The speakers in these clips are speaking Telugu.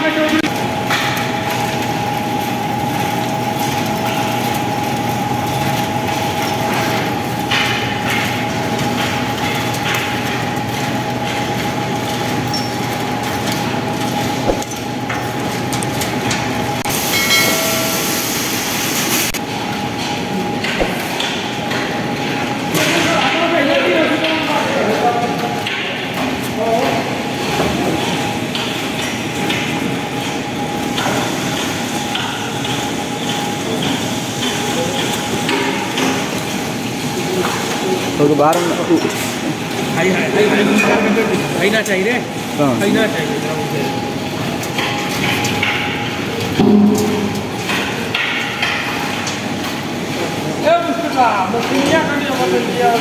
ఒక భారం हाई हाई हाई हाई हाई ना चाहिए रे हाँ। हाई ना चाहिए ए मुस्कुरा मुस्कुरा कर दिया बदल दिया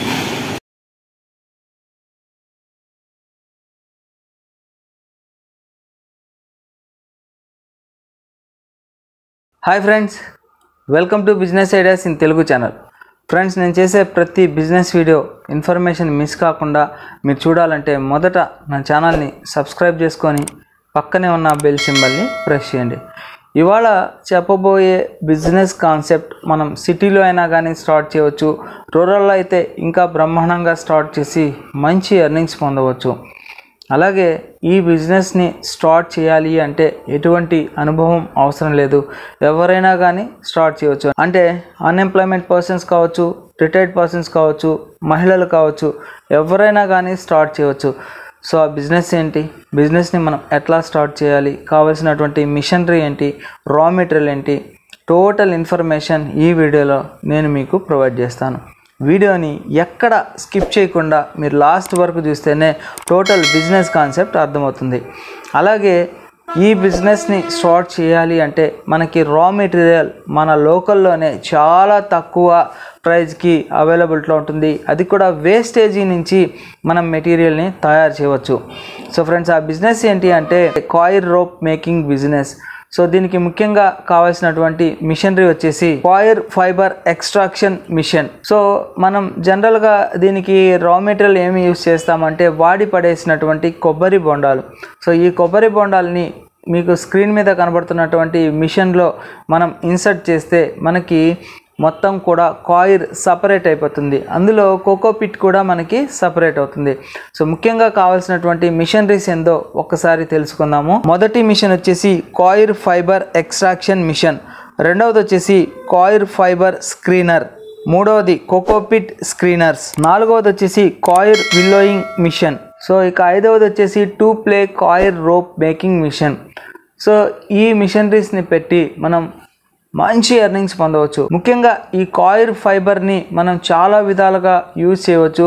hi friends welcome to business ideas in Telugu channel friends నేను చేసే ప్రతి బిజినెస్ వీడియో ఇన్ఫర్మేషన్ మిస్ కాకుండా మీరు చూడాలంటే మొదట నా ఛానల్ని సబ్స్క్రైబ్ చేసుకొని పక్కనే ఉన్న బెల్ సింబల్ని ప్రెస్ చేయండి ఇవాళ చెప్పబోయే బిజినెస్ కాన్సెప్ట్ మనం సిటీలో అయినా కానీ స్టార్ట్ చేయవచ్చు రూరల్లో అయితే ఇంకా బ్రహ్మాండంగా స్టార్ట్ చేసి మంచి ఎర్నింగ్స్ పొందవచ్చు అలాగే ఈ బిజినెస్ని స్టార్ట్ చేయాలి అంటే ఎటువంటి అనుభవం అవసరం లేదు ఎవరైనా కానీ స్టార్ట్ చేయవచ్చు అంటే అన్ఎంప్లాయ్మెంట్ పర్సన్స్ కావచ్చు రిటైర్డ్ పర్సన్స్ కావచ్చు మహిళలు కావచ్చు ఎవరైనా కానీ స్టార్ట్ చేయవచ్చు సో ఆ బిజినెస్ ఏంటి బిజినెస్ని మనం ఎట్లా స్టార్ట్ చేయాలి కావాల్సినటువంటి మిషనరీ ఏంటి రా మెటీరియల్ ఏంటి టోటల్ ఇన్ఫర్మేషన్ ఈ వీడియోలో నేను మీకు ప్రొవైడ్ చేస్తాను వీడియోని ఎక్కడ స్కిప్ చేయకుండా మీరు లాస్ట్ వరకు చూస్తేనే టోటల్ బిజినెస్ కాన్సెప్ట్ అర్థమవుతుంది అలాగే ఈ బిజినెస్ని స్టార్ట్ చేయాలి అంటే మనకి రా మెటీరియల్ మన లోకల్లోనే చాలా తక్కువ ప్రైస్కి అవైలబిలిటీలో ఉంటుంది అది కూడా వేస్టేజీ నుంచి మనం మెటీరియల్ని తయారు చేయవచ్చు సో ఫ్రెండ్స్ ఆ బిజినెస్ ఏంటి అంటే coir rope making business so దీనికి ముఖ్యంగా కావాల్సినటువంటి మిషనరీ వచ్చేసి coir fibre extraction machine so మనం జనరల్గా దీనికి రా మెటీరియల్ ఏమి యూస్ చేస్తామంటే వాడి పడేసినటువంటి కొబ్బరి బొండాలు సో ఈ కొబ్బరి బొండాలని మీకు స్క్రీన్ మీద కనబడుతున్నటువంటి మిషన్లో మనం ఇన్సర్ట్ చేస్తే మనకి మొత్తం కూడా కాయిర్ సపరేట్ అయిపోతుంది అందులో కోకోపిట్ కూడా మనకి సపరేట్ అవుతుంది సో ముఖ్యంగా కావాల్సినటువంటి మిషనరీస్ ఏందో ఒక్కసారి తెలుసుకుందాము మొదటి మిషన్ వచ్చేసి కాయిర్ ఫైబర్ ఎక్స్ట్రాక్షన్ మిషన్ రెండవది వచ్చేసి కాయిర్ ఫైబర్ స్క్రీనర్ మూడవది కోకోపిట్ స్క్రీనర్స్ నాలుగవది వచ్చేసి కాయిర్ విల్లోయింగ్ మిషన్ సో ఇక ఐదవది వచ్చేసి two ply coir rope making machine so ఈ మిషనరీస్ని పెట్టి మనం మంచి ఎర్నింగ్స్ పొందవచ్చు ముఖ్యంగా ఈ కాయిర్ ఫైబర్ని మనం చాలా విధాలుగా యూజ్ చేయవచ్చు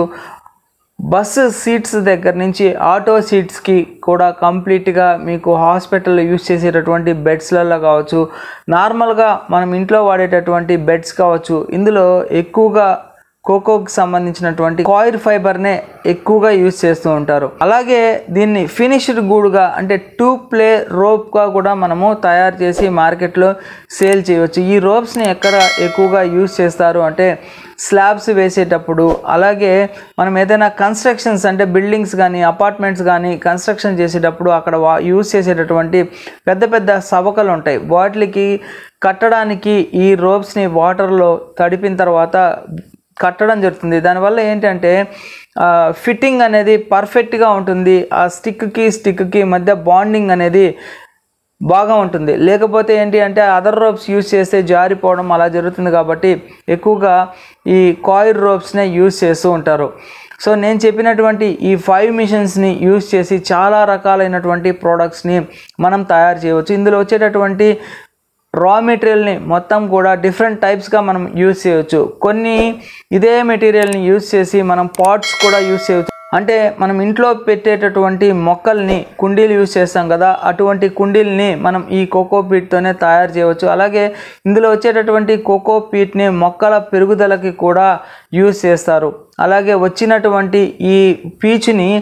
బస్సు సీట్స్ దగ్గర నుంచి ఆటో సీట్స్కి కూడా కంప్లీట్గా మీకు హాస్పిటల్లో యూజ్ చేసేటటువంటి బెడ్స్లలో కావచ్చు నార్మల్గా మనం ఇంట్లో వాడేటటువంటి బెడ్స్ కావచ్చు ఇందులో ఎక్కువగా కోకోకి సంబంధించినటువంటి కాయిర్ ఫైబర్నే ఎక్కువగా యూజ్ చేస్తూ ఉంటారు అలాగే దీన్ని ఫినిష్డ్ గూడుగా అంటే టూ ప్లే రోప్గా కూడా మనము తయారు చేసి మార్కెట్లో సేల్ చేయవచ్చు ఈ రోప్స్ని ఎక్కడ ఎక్కువగా యూజ్ చేస్తారు అంటే స్లాబ్స్ వేసేటప్పుడు అలాగే మనం ఏదైనా కన్స్ట్రక్షన్స్ అంటే బిల్డింగ్స్ కానీ అపార్ట్మెంట్స్ కానీ కన్స్ట్రక్షన్ చేసేటప్పుడు అక్కడ వా యూజ్ చేసేటటువంటి పెద్ద పెద్ద సవకలు ఉంటాయి వాటికి కట్టడానికి ఈ రోప్స్ని వాటర్లో తడిపిన తర్వాత కట్టడం జరుగుతుంది దానివల్ల ఏంటంటే ఫిట్టింగ్ అనేది పర్ఫెక్ట్గా ఉంటుంది ఆ స్టిక్కి స్టిక్కి మధ్య బాండింగ్ అనేది బాగా ఉంటుంది లేకపోతే ఏంటి అంటే అదర్ రోప్స్ యూస్ చేస్తే జారిపోవడం అలా జరుగుతుంది కాబట్టి ఎక్కువగా ఈ కాయిర్ రోప్స్నే యూస్ చేస్తూ ఉంటారు సో నేను చెప్పినటువంటి ఈ ఫైవ్ మిషన్స్ని యూస్ చేసి చాలా రకాలైనటువంటి ప్రోడక్ట్స్ని మనం తయారు చేయవచ్చు ఇందులో వచ్చేటటువంటి రా మెటీరియల్ని మొత్తం కూడా డిఫరెంట్ టైప్స్గా మనం యూజ్ చేయవచ్చు కొన్ని ఇదే మెటీరియల్ని యూజ్ చేసి మనం పాట్స్ కూడా యూజ్ చేయవచ్చు అంటే మనం ఇంట్లో పెట్టేటటువంటి మొక్కల్ని కుండీలు యూజ్ చేస్తాం కదా అటువంటి కుండీల్ని మనం ఈ కోకో పీట్తోనే తయారు చేయవచ్చు అలాగే ఇందులో వచ్చేటటువంటి కోకో పీట్ని మొక్కల పెరుగుదలకి కూడా యూజ్ చేస్తారు అలాగే వచ్చినటువంటి ఈ పీచుని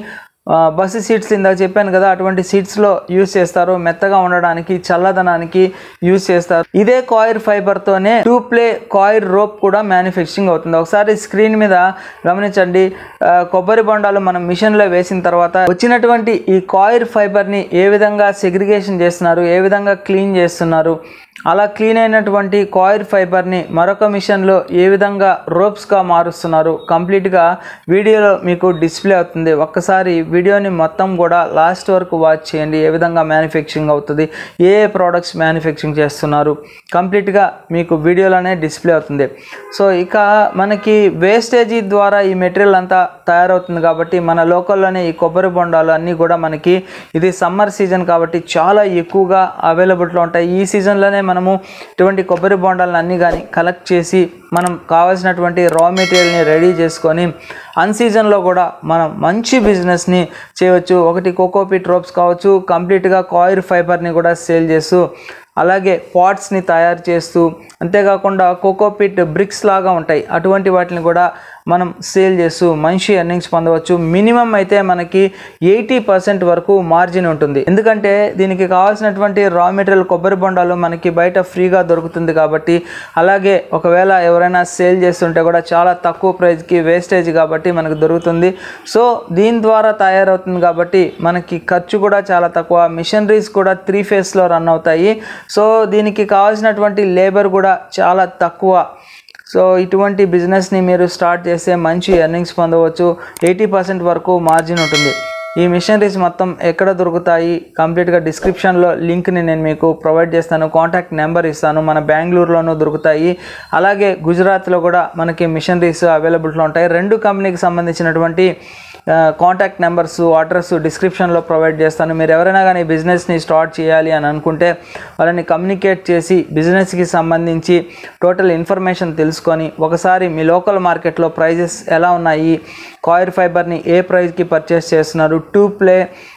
ఆ, బస్సు సీట్స్ ఇందాక చెప్పాను కదా అటువంటి సీట్స్లో యూస్ చేస్తారు మెత్తగా ఉండడానికి చల్లదనానికి యూస్ చేస్తారు ఇదే కాయిర్ ఫైబర్తోనే టూ ప్లే కాయిర్ రోప్ కూడా మ్యానుఫ్యాక్చరింగ్ అవుతుంది ఒకసారి స్క్రీన్ మీద గమనించండి ఆ, కొబ్బరి బొండాలు మనం మిషన్లో వేసిన తర్వాత వచ్చినటువంటి ఈ కాయిర్ ఫైబర్ని ఏ విధంగా సెగ్రిగేషన్ చేస్తున్నారు ఏ విధంగా క్లీన్ చేస్తున్నారు అలా క్లీన్ అయినటువంటి కాయిర్ ఫైబర్ని మరొక మిషన్లో ఏ విధంగా రోప్స్గా మారుస్తున్నారు కంప్లీట్గా వీడియోలో మీకు డిస్ప్లే అవుతుంది ఒక్కసారి వీడియోని మొత్తం కూడా లాస్ట్ వరకు వాచ్ చేయండి ఏ విధంగా మ్యానుఫ్యాక్చరింగ్ అవుతుంది ఏ ఏ ప్రోడక్ట్స్ మ్యానుఫ్యాక్చరింగ్ చేస్తున్నారు కంప్లీట్గా మీకు వీడియోలోనే డిస్ప్లే అవుతుంది సో ఇక మనకి వేస్టేజీ ద్వారా ఈ మెటీరియల్ అంతా తయారవుతుంది కాబట్టి మన లోకల్లోనే ఈ కొబ్బరి బొండాలు అన్నీ కూడా మనకి ఇది సమ్మర్ సీజన్ కాబట్టి చాలా ఎక్కువగా అవైలబుల్లో ఉంటాయి ఈ సీజన్లోనే మనము ఇటువంటి కొబ్బరి బొండాలను అన్నీ కానీ కలెక్ట్ చేసి మనం కావాల్సినటువంటి రా మెటీరియల్ని రెడీ చేసుకొని అన్ సీజన్లో కూడా మనం మంచి బిజినెస్ని చేయవచ్చు ఒకటి కోకోపీట్ రోప్స్ కావచ్చు కంప్లీట్గా కాయిర్ ఫైబర్ని కూడా సేల్ చేస్తూ అలాగే పాట్స్ని తయారు చేస్తూ అంతేకాకుండా కోకోపీట్ బ్రిక్స్ లాగా ఉంటాయి అటువంటి వాటిని కూడా మనం సేల్ చేస్తూ మంచి ఎర్నింగ్స్ పొందవచ్చు మినిమం అయితే మనకి ఎయిటీ పర్సెంట్ వరకు మార్జిన్ ఉంటుంది ఎందుకంటే దీనికి కావాల్సినటువంటి రా మెటీరియల్ కొబ్బరి బొండాలు మనకి బయట ఫ్రీగా దొరుకుతుంది కాబట్టి అలాగే ఒకవేళ ఎవరైనా సేల్ చేస్తుంటే కూడా చాలా తక్కువ ప్రైస్కి వేస్టేజ్ కాబట్టి మనకు దొరుకుతుంది సో దీని ద్వారా తయారవుతుంది కాబట్టి మనకి ఖర్చు కూడా చాలా తక్కువ మిషనరీస్ కూడా త్రీ ఫేస్లో రన్ అవుతాయి సో దీనికి కావాల్సినటువంటి లేబర్ కూడా చాలా తక్కువ సో ఇటువంటి బిజినెస్ని మీరు స్టార్ట్ చేస్తే మంచి ఎర్నింగ్స్ పొందవచ్చు ఎయిటీ పర్సెంట్ వరకు మార్జిన్ ఉంటుంది ఈ మిషనరీస్ మొత్తం ఎక్కడ దొరుకుతాయి కంప్లీట్గా డిస్క్రిప్షన్లో లింక్ని నేను మీకు ప్రొవైడ్ చేస్తాను కాంటాక్ట్ నెంబర్ ఇస్తాను మన బెంగళూరులోనూ దొరుకుతాయి అలాగే గుజరాత్లో కూడా మనకి మిషనరీస్ అవైలబుల్లో ఉంటాయి రెండు కంపెనీకి సంబంధించినటువంటి కాంటాక్ట్ నెంబర్స్ అడ్రస్ డిస్క్రిప్షన్లో ప్రొవైడ్ చేస్తాను మీరు ఎవరైనా కానీ బిజినెస్ని స్టార్ట్ చేయాలి అని అనుకుంటే వాళ్ళని కమ్యూనికేట్ చేసి బిజినెస్కి సంబంధించి టోటల్ ఇన్ఫర్మేషన్ తెలుసుకొని ఒకసారి మీ లోకల్ మార్కెట్లో ప్రైజెస్ ఎలా ఉన్నాయి కాయిర్ ఫైబర్ని ఏ ప్రైస్కి పర్చేస్ చేస్తున్నారు టూ ప్లే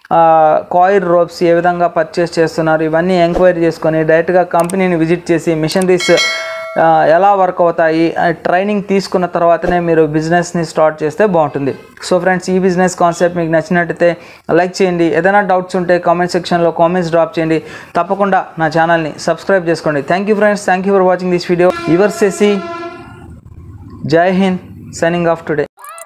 కాయిర్ రోప్స్ ఏ విధంగా పర్చేస్ చేస్తున్నారు ఇవన్నీ ఎంక్వైరీ చేసుకొని డైరెక్ట్గా కంపెనీని విజిట్ చేసి మిషనరీస్ ఆ, ఎలా వర్క్ అవుతాయి ట్రైనింగ్ తీసుకున్న తర్వాతనే మీరు బిజినెస్ని స్టార్ట్ చేస్తే బాగుంటుంది సో ఫ్రెండ్స్ ఈ బిజినెస్ కాన్సెప్ట్ మీకు నచ్చినట్టయితే లైక్ చేయండి ఏదైనా డౌట్స్ ఉంటే కామెంట్ సెక్షన్లో కామెంట్స్ డ్రాప్ చేయండి తప్పకుండా నా ఛానల్ని సబ్స్క్రైబ్ చేసుకోండి thank you friends thank you for watching this video your సెసి జై హింద్ సైనింగ్ ఆఫ్ టుడే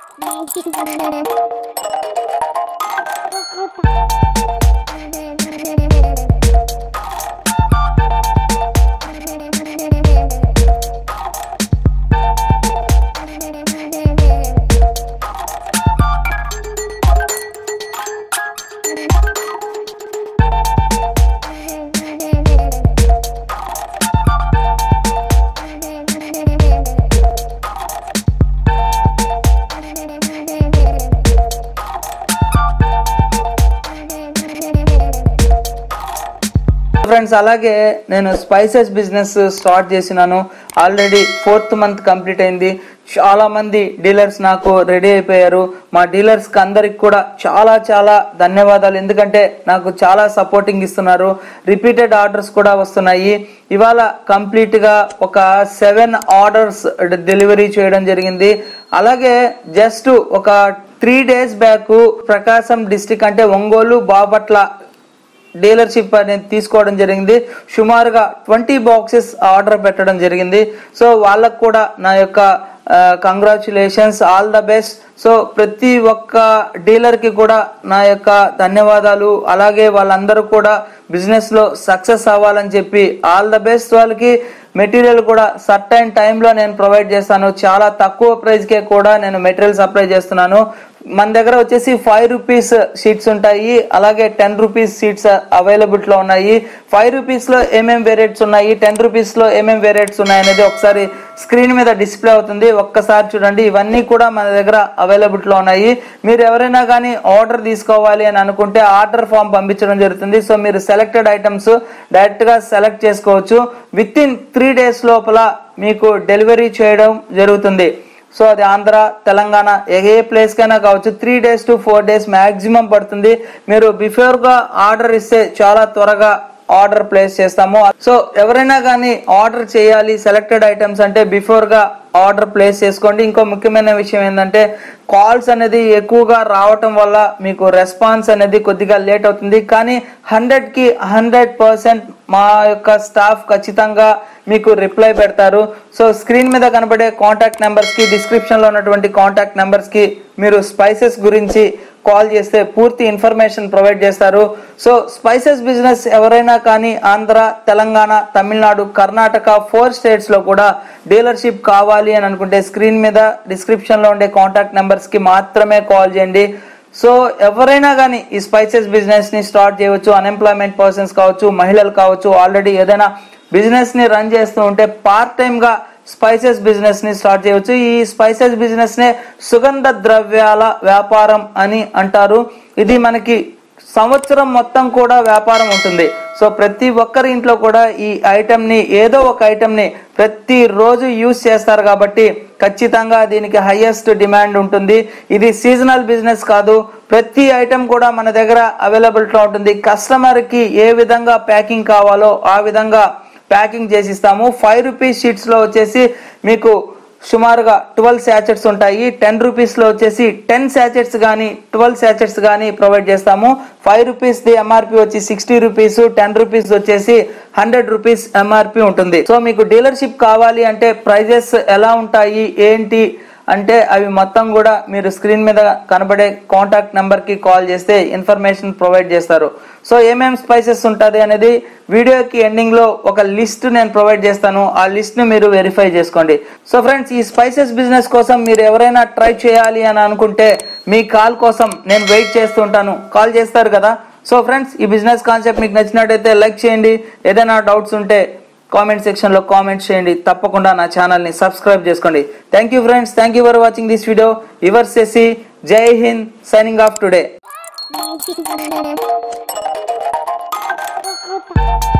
ఫ్రెండ్స్ అలాగే నేను స్పైసెస్ బిజినెస్ స్టార్ట్ చేసినాను ఆల్రెడీ ఫోర్త్ మంత్ కంప్లీట్ అయింది చాలా మంది డీలర్స్ నాకు రెడీ అయిపోయారు మా డీలర్స్ కి అందరికి కూడా చాలా చాలా ధన్యవాదాలు ఎందుకంటే నాకు చాలా సపోర్టింగ్ ఇస్తున్నారు రిపీటెడ్ ఆర్డర్స్ కూడా వస్తున్నాయి ఇవాళ కంప్లీట్ గా ఒక సెవెన్ ఆర్డర్స్ డెలివరీ చేయడం జరిగింది అలాగే జస్ట్ ఒక three days back Prakasam district అంటే ఒంగోలు బాపట్ల డీలర్షిప్ అనేది తీసుకోవడం జరిగింది సుమారుగా ట్వంటీ బాక్సెస్ ఆర్డర్ పెట్టడం జరిగింది సో వాళ్ళకు కూడా నా యొక్క congratulations all the best so ప్రతి ఒక్క డీలర్కి కూడా నా యొక్క ధన్యవాదాలు అలాగే వాళ్ళందరూ కూడా బిజినెస్లో సక్సెస్ అవ్వాలని చెప్పి ఆల్ ద బెస్ట్ వాళ్ళకి మెటీరియల్ కూడా సర్టైన్ టైంలో నేను ప్రొవైడ్ చేస్తాను చాలా తక్కువ ప్రైస్కే కూడా నేను మెటీరియల్ సప్లై చేస్తున్నాను మన దగ్గర వచ్చేసి ఫైవ్ రూపీస్ సీట్స్ ఉంటాయి అలాగే టెన్ రూపీస్ సీట్స్ అవైలబుల్ లో ఉన్నాయి ఫైవ్ రూపీస్ లో ఏమేం వేరియట్స్ ఉన్నాయి టెన్ రూపీస్ లో ఏమేం వేరియట్స్ ఉన్నాయి అనేది ఒకసారి స్క్రీన్ మీద డిస్ప్లే అవుతుంది ఒక్కసారి చూడండి ఇవన్నీ కూడా మన దగ్గర అవైలబుల్ లో ఉన్నాయి మీరు ఎవరైనా కానీ ఆర్డర్ తీసుకోవాలి అని అనుకుంటే ఆర్డర్ ఫామ్ పంపించడం జరుగుతుంది సో మీరు సెలెక్టెడ్ ఐటమ్స్ డైరెక్ట్ గా సెలెక్ట్ చేసుకోవచ్చు విత్ ఇన్ త్రీ డేస్ లోపల మీకు డెలివరీ చేయడం జరుగుతుంది సో అది ఆంధ్ర తెలంగాణ ఏ ఏ ప్లేస్ కైనా కావచ్చు three days to four days maximum పడుతుంది మీరు బిఫోర్ గా ఆర్డర్ ఇస్తే చాలా త్వరగా ఆర్డర్ ప్లేస్ చేస్తాము సో ఎవరైనా కానీ ఆర్డర్ చేయాలి సెలెక్టెడ్ ఐటమ్స్ అంటే బిఫోర్ గా ఆర్డర్ ప్లేస్ చేసుకోండి ఇంకో ముఖ్యమైన విషయం ఏంటంటే కాల్స్ అనేది ఎక్కువగా రావటం వల్ల మీకు రెస్పాన్స్ అనేది కొద్దిగా లేట్ అవుతుంది కానీ హండ్రెడ్ కి హండ్రెడ్ పర్సెంట్ మా యొక్క స్టాఫ్ ఖచ్చితంగా మీకు రిప్లై పెడతారు సో స్క్రీన్ మీద కనబడే కాంటాక్ట్ నెంబర్స్ కి డిస్క్రిప్షన్ లో ఉన్నటువంటి కాంటాక్ట్ నెంబర్స్ కి మీరు స్పైసెస్ గురించి కాల్ చేస్తే పూర్తి ఇన్ఫర్మేషన్ ప్రొవైడ్ చేస్తారు సో స్పైసెస్ బిజినెస్ ఎవరైనా కానీ ఆంధ్ర తెలంగాణ తమిళనాడు కర్ణాటక ఫోర్ స్టేట్స్ లో కూడా డీలర్షిప్ కావాలి అని అనుకుంటే స్క్రీన్ మీద డిస్క్రిప్షన్ లో ఉండే కాంటాక్ట్ నెంబర్స్ కి మాత్రమే కాల్ చేయండి సో ఎవరైనా కానీ ఈ స్పైసెస్ బిజినెస్ ని స్టార్ట్ చేయవచ్చు అన్ఎంప్లాయ్మెంట్ పర్సన్స్ కావచ్చు మహిళలు కావచ్చు ఆల్రెడీ ఏదైనా బిజినెస్ ని రన్ చేస్తూ ఉంటే పార్ట్ టైం గా స్పైసెస్ బిజినెస్ ని స్టార్ట్ చేయవచ్చు ఈ స్పైసెస్ బిజినెస్ నే సుగంధ ద్రవ్యాల వ్యాపారం అని అంటారు ఇది మనకి సంవత్సరం మొత్తం కూడా వ్యాపారం ఉంటుంది సో ప్రతి ఒక్కరి ఇంట్లో కూడా ఈ ఐటమ్ ని ఏదో ఒక ఐటమ్ ని ప్రతి రోజు యూజ్ చేస్తారు కాబట్టి ఖచ్చితంగా దీనికి హైయెస్ట్ డిమాండ్ ఉంటుంది ఇది సీజనల్ బిజినెస్ కాదు ప్రతి ఐటమ్ కూడా మన దగ్గర అవైలబిలిటీలో ఉంటుంది కస్టమర్ కి ఏ విధంగా ప్యాకింగ్ కావాలో ఆ విధంగా ప్యాకింగ్ చేసి ఇస్తాము ఫైవ్ రూపీస్ షీట్స్ లో వచ్చేసి మీకు సుమారుగా ట్వెల్వ్ శాచెట్స్ ఉంటాయి టెన్ రూపీస్ లో వచ్చేసి టెన్ శాచెట్స్ కానీ ట్వెల్వ్ శాచెట్స్ కానీ ప్రొవైడ్ చేస్తాము ఫైవ్ రూపీస్ ది ఎంఆర్పి వచ్చి సిక్స్టీ రూపీస్ టెన్ రూపీస్ వచ్చేసి హండ్రెడ్ రూపీస్ ఎంఆర్పి ఉంటుంది సో మీకు డీలర్షిప్ కావాలి అంటే ప్రైజెస్ ఎలా ఉంటాయి ఏంటి అంటే అవి మొత్తం కూడా మీరు స్క్రీన్ మీద కనబడే కాంటాక్ట్ నెంబర్ కి కాల్ చేస్తే ఇన్ఫర్మేషన్ ప్రొవైడ్ చేస్తారు సో ఏమేం స్పైసెస్ ఉంటుంది అనేది వీడియోకి ఎండింగ్ లో ఒక లిస్ట్ నేను ప్రొవైడ్ చేస్తాను ఆ లిస్ట్ ని మీరు వెరిఫై చేసుకోండి సో ఫ్రెండ్స్ ఈ స్పైసెస్ బిజినెస్ కోసం మీరు ఎవరైనా ట్రై చేయాలి అని అనుకుంటే మీ కాల్ కోసం నేను వెయిట్ చేస్తుంటాను కాల్ చేస్తారు కదా సో ఫ్రెండ్స్ ఈ బిజినెస్ కాన్సెప్ట్ మీకు నచ్చినట్టయితే లైక్ చేయండి ఏదైనా డౌట్స్ ఉంటే కామెంట్ సెక్షన్ లో కామెంట్ చేయండి తప్పకుండా నా ఛానల్ ని సబ్స్క్రైబ్ చేసుకోండి thank you friends thank you for watching this video your సెసి జై హింద్ signing off today Thank you.